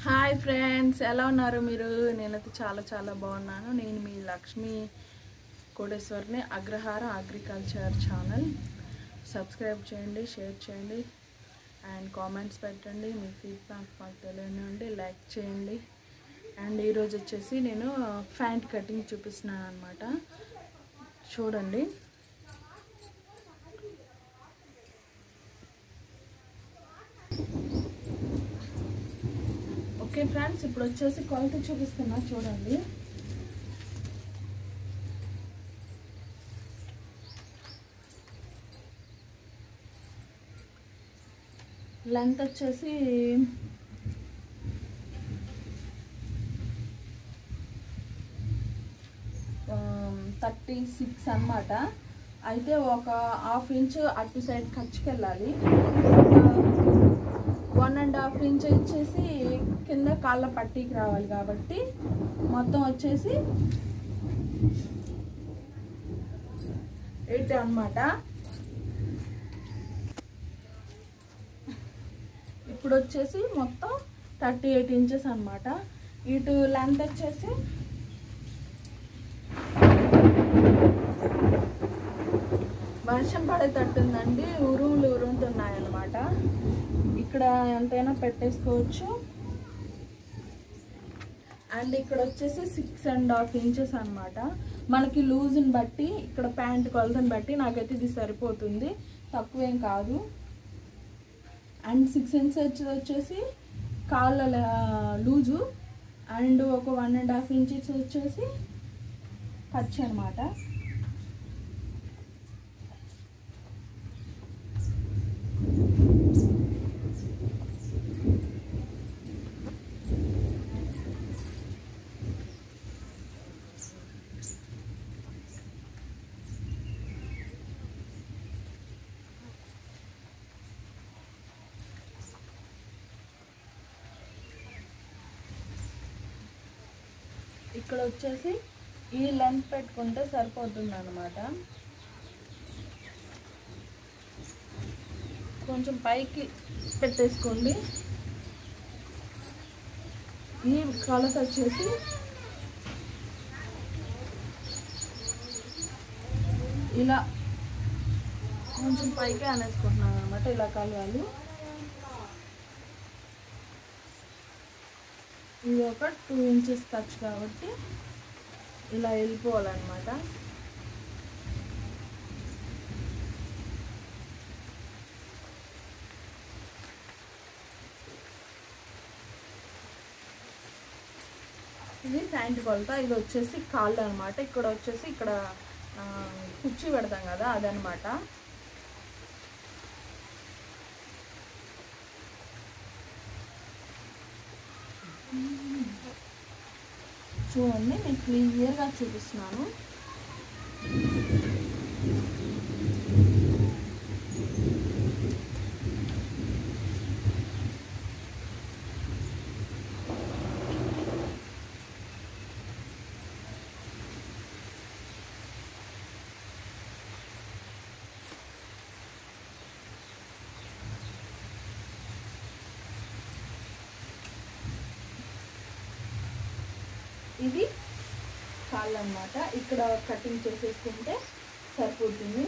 hi friends ఎలా ఉన్నారు మీరు నేనైతే చాలా చాలా బాగున్నాను నేను మీ లక్ష్మి కోటేశ్వర్ని అగ్రహార అగ్రికల్చర్ ఛానల్ సబ్స్క్రైబ్ చేయండి షేర్ చేయండి అండ్ కామెంట్స్ పెట్టండి మీ ఫీడ్బ్యాక్ మాకు తెలియనివ్వండి లైక్ చేయండి అండ్ ఈరోజు వచ్చేసి నేను ఫ్యాంట్ కటింగ్ చూపిస్తున్నాను అనమాట చూడండి ఓకే ఫ్రెండ్స్ ఇప్పుడు వచ్చేసి కొలత చూపిస్తున్నా చూడండి లెంత్ వచ్చేసి థర్టీ సిక్స్ అనమాట అయితే ఒక హాఫ్ ఇంచ్ అటు సైడ్ ఖర్చుకి వెళ్ళాలి వన్ అండ్ హాఫ్ ఇంచ్ వచ్చేసి కింద కాళ్ళ పట్టీకి రావాలి కాబట్టి మొత్తం వచ్చేసి ఎయిట్ అనమాట ఇప్పుడు వచ్చేసి మొత్తం థర్టీ ఎయిట్ ఇంచెస్ అనమాట ఇటు లెంత్ వచ్చేసి వర్షం పడేటట్టుందండి ఉరుములు ఉరుముతున్నాయి అన్నమాట ఇక్కడ ఎంతైనా పెట్టేసుకోవచ్చు అండ్ ఇక్కడ వచ్చేసి సిక్స్ అండ్ హాఫ్ ఇంచెస్ అనమాట మనకి లూజ్ని బట్టి ఇక్కడ ప్యాంట్ కొలతని బట్టి నాకైతే ఇది సరిపోతుంది తక్కువేం కాదు అండ్ సిక్స్ ఇంచెస్ వచ్చేసి కాళ్ళ లూజు అండ్ ఒక వన్ అండ్ హాఫ్ ఇంచెస్ వచ్చేసి ఖర్చు అనమాట ఇక్కడ వచ్చేసి ఈ లెంత్ పెట్టుకుంటే సరిపోతుంది అనమాట కొంచెం పైకి పెట్టేసుకోండి ఈ కొలత వచ్చేసి ఇలా కొంచెం పైకి అనేసుకుంటున్నాను అనమాట ఇలా కలవాలి ఇది ఒక టూ ఇంచెస్ ఖర్చు కాబట్టి ఇలా వెళ్ళిపోవాలన్నమాట ఇది ప్యాంట్ కొలత ఇది వచ్చేసి కాళ్ళు అనమాట ఇక్కడ వచ్చేసి ఇక్కడ ఆ, కుర్చీ పెడతాం కదా అదనమాట చూడండి నేను క్లియర్గా చూపిస్తున్నాను ఇది కాళ్ళు అనమాట ఇక్కడ కటింగ్ చేసేసుకుంటే సరిపోతుంది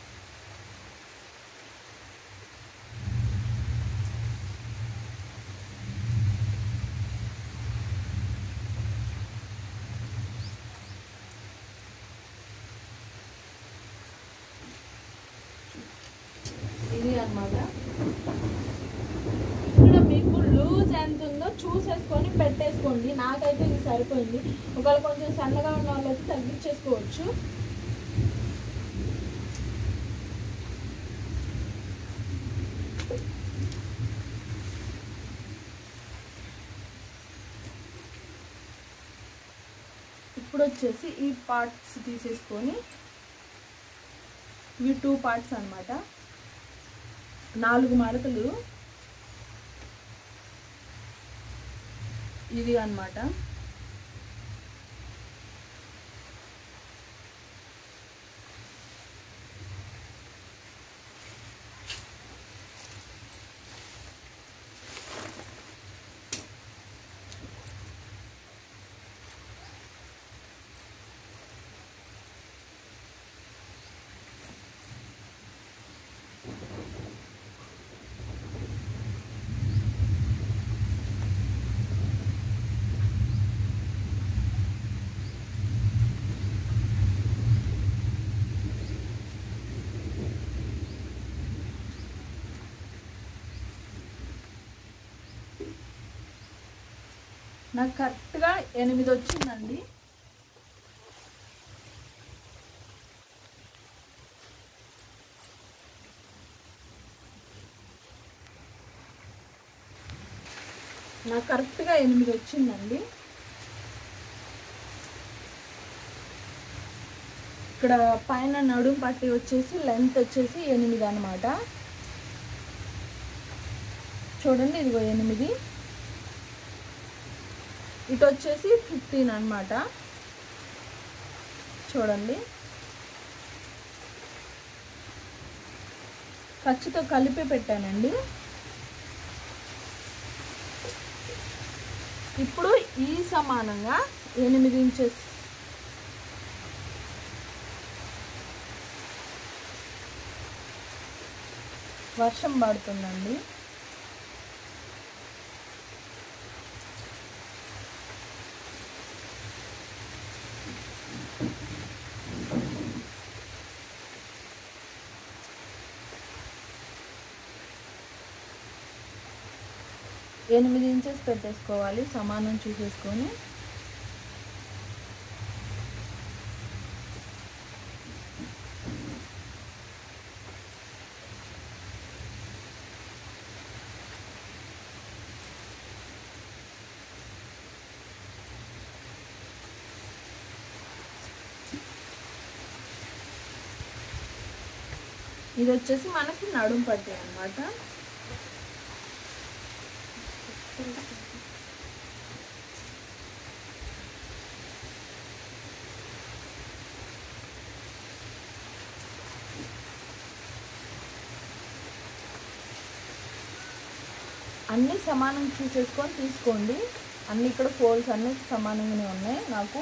ఇది అన్నమాట ఇక్కడ మీకు లూజ్ ఎంత ఉందో చూసేసుకొని పెట్టేసుకోండి నాకైతే ఇది సరిపోయింది ఒకవేళ కొంచెం సన్నగా ఉన్న వాళ్ళు అయితే తగ్గించేసుకోవచ్చు ఇప్పుడు వచ్చేసి ఈ పార్ట్స్ తీసేసుకొని ఇవి టూ పార్ట్స్ అన్నమాట నాలుగు మడతలు ఇది అన్నమాట నాకు కరెక్ట్గా ఎనిమిది వచ్చిందండి నాకు కరెక్ట్గా ఎనిమిది వచ్చిందండి ఇక్కడ పైన నడుం పట్టి వచ్చేసి లెంత్ వచ్చేసి ఎనిమిది అనమాట చూడండి ఇదిగో ఎనిమిది ఇటు వచ్చేసి ఫిఫ్టీన్ అనమాట చూడండి ఖర్చుతో కలిపి పెట్టానండి ఇప్పుడు ఈ సమానంగా ఎనిమిది ఇంచెస్ వర్షం పడుతుందండి ఎనిమిది ఇంచెస్ పెట్టేసుకోవాలి సమానం చూసేసుకొని ఇది వచ్చేసి మనకి నడుం పట్టి అనమాట అన్నీ సమానం చూసేసుకొని తీసుకోండి అన్ని ఇక్కడ ఫోల్స్ అన్నీ సమానంగానే ఉన్నాయి నాకు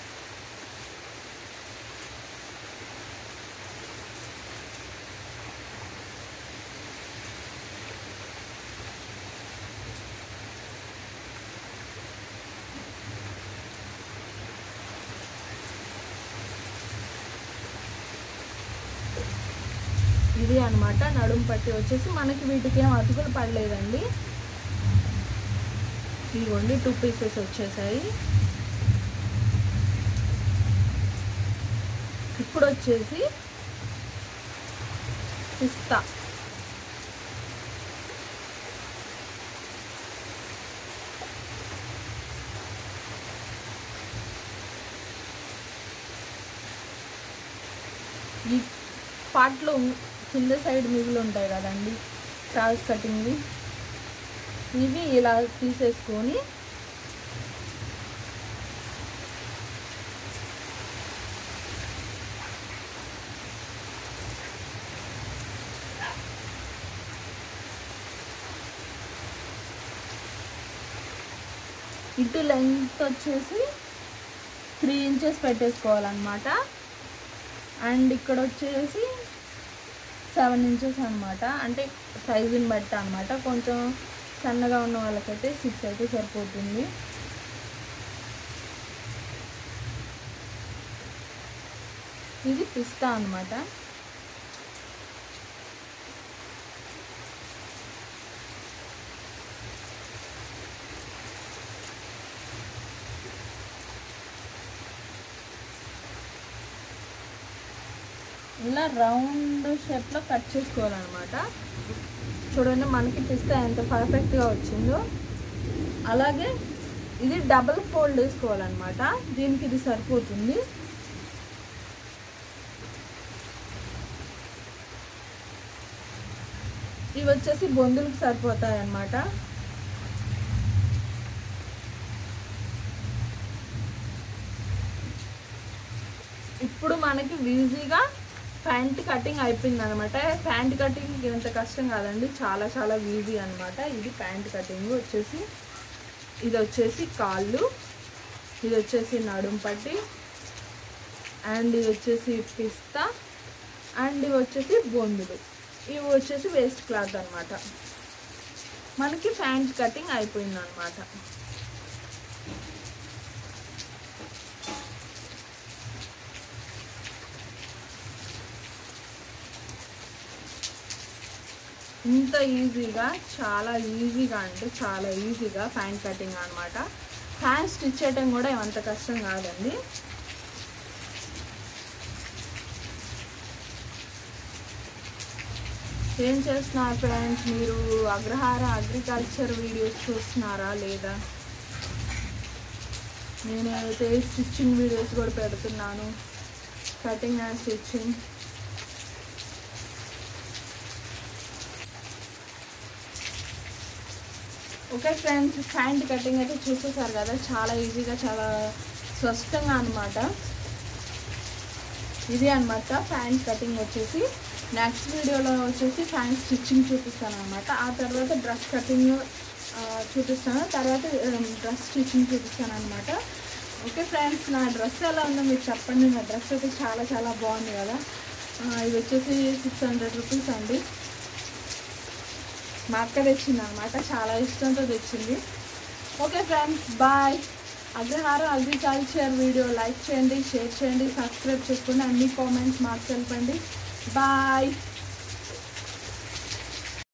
ఇది అన్నమాట నడుము పట్టి వచ్చేసి మనకి వీటికి ఏం అతుకులు పడలేదండి ఇదిగోండి టూ పీసెస్ వచ్చేసాయి ఇప్పుడు వచ్చేసి పిస్తా ఈ పార్ట్లో కింద సైడ్ మిగులు ఉంటాయి కదండి క్రాస్ కటింగ్వి ఇవి ఇలా తీసేసుకొని ఇటు లెంత్ వచ్చేసి త్రీ ఇంచెస్ పెట్టేసుకోవాలన్నమాట అండ్ ఇక్కడ వచ్చేసి సెవెన్ ఇంచెస్ అనమాట అంటే సైజుని బట్టి అనమాట కొంచెం సన్నగా ఉన్న వాళ్ళకైతే సిక్స్ అయితే సరిపోతుంది ఇది పిస్తా అనమాట ఇలా రౌండ్ షేప్లో కట్ చేసుకోవాలన్నమాట చూడండి మనకి పిస్తా ఎంత పర్ఫెక్ట్గా వచ్చిందో అలాగే ఇది డబుల్ ఫోల్డ్ వేసుకోవాలన్నమాట దీనికి ఇది సరిపోతుంది ఇవి వచ్చేసి బొందులకు సరిపోతాయి అన్నమాట ఇప్పుడు మనకి ఈజీగా ప్యాంట్ కటింగ్ అయిపోయింది అనమాట ప్యాంట్ కటింగ్ ఎంత కష్టం కాదండి చాలా చాలా ఈజీ అనమాట ఇది ప్యాంట్ కటింగ్ వచ్చేసి ఇది వచ్చేసి కాళ్ళు ఇది వచ్చేసి నడుం పట్టి అండ్ ఇది వచ్చేసి పిస్తా అండ్ ఇవి వచ్చేసి బొందులు ఇవి వచ్చేసి వేస్ట్ క్లాత్ అనమాట మనకి ప్యాంట్ కటింగ్ అయిపోయింది అనమాట ఇంత ఈజీగా చాలా ఈజీగా అంటే చాలా ఈజీగా ప్యాంట్ కటింగ్ అనమాట హ్యాండ్ స్టిచ్ చేయడం కూడా ఏమంత కష్టం కాదండి ఏం చేస్తున్నారు ఫ్రెండ్స్ మీరు అగ్రహార అగ్రికల్చర్ వీడియోస్ చూస్తున్నారా లేదా నేనైతే స్టిచ్చింగ్ వీడియోస్ కూడా పెడుతున్నాను cutting and stitching okay friends hand cutting అయితే చూసేసారు కదా చాలా ఈజీగా చాలా స్పష్టంగా అనమాట ఇది అనమాట ఫ్యాన్ కటింగ్ వచ్చేసి నెక్స్ట్ వీడియోలో వచ్చేసి ఫ్యాన్ స్టిచ్చింగ్ చూపిస్తాను అనమాట ఆ తర్వాత డ్రెస్ కటింగ్ చూపిస్తాను తర్వాత డ్రెస్ స్టిచ్చింగ్ చూపిస్తాను అనమాట ఓకే ఫ్రెండ్స్ నా డ్రెస్ ఎలా ఉందో మీరు చెప్పండి నా డ్రెస్ అయితే చాలా చాలా బాగుంది కదా ఆ, ఇది వచ్చేసి సిక్స్ హండ్రెడ్ రూపీస్ అండి మా అక్క తెచ్చింది అనమాట చాలా ఇష్టంతో తెచ్చింది okay friends bye Agraharam agriculture video like చేయండి షేర్ చేయండి సబ్స్క్రైబ్ చేసుకోండి అన్ని కామెంట్స్ మాకు తెలపండి బాయ్